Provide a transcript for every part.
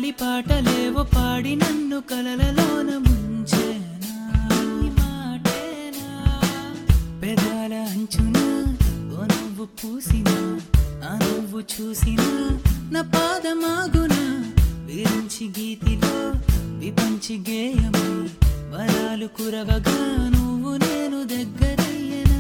లాలి పాటలేవో పాడి నన్ను కలలలోన ముంచేనా ఈ మాటేనా పెదాల అంచున ఓ నువ్వు పూసిన ఆ నువ్వు చూసిన నా పాదమాగున విరించి గీతిలో విపంచి గేయమై వరాలు కురవగా నువ్వు నేను దగ్గరయ్యనా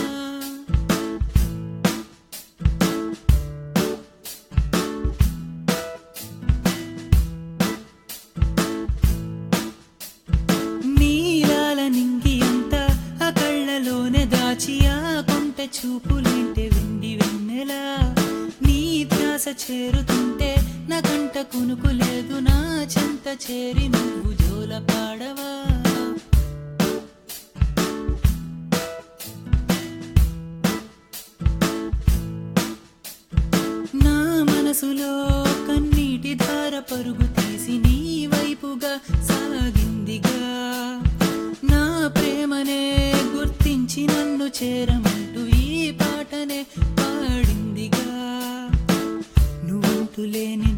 నీలాల నింగి అంతా ఆ కళ్ళలోనే దాచి ఆ కొంట చూపులేంటే వెండి వెన్నెలా నీ ధ్యాస చేరుతుంటే నా కంట కునుకు లేదు నా చెంత చేరి నువ్వు జోల పాడవా నా మనసులో కన్నీటి ధార పరుగు తీసి నీ వైపుగా సాగిందిగా నా ప్రేమనే గుర్తించి నన్ను చేరమంటూ ఈ పాటనే పాడిందిగా నువ్వంటూ లేని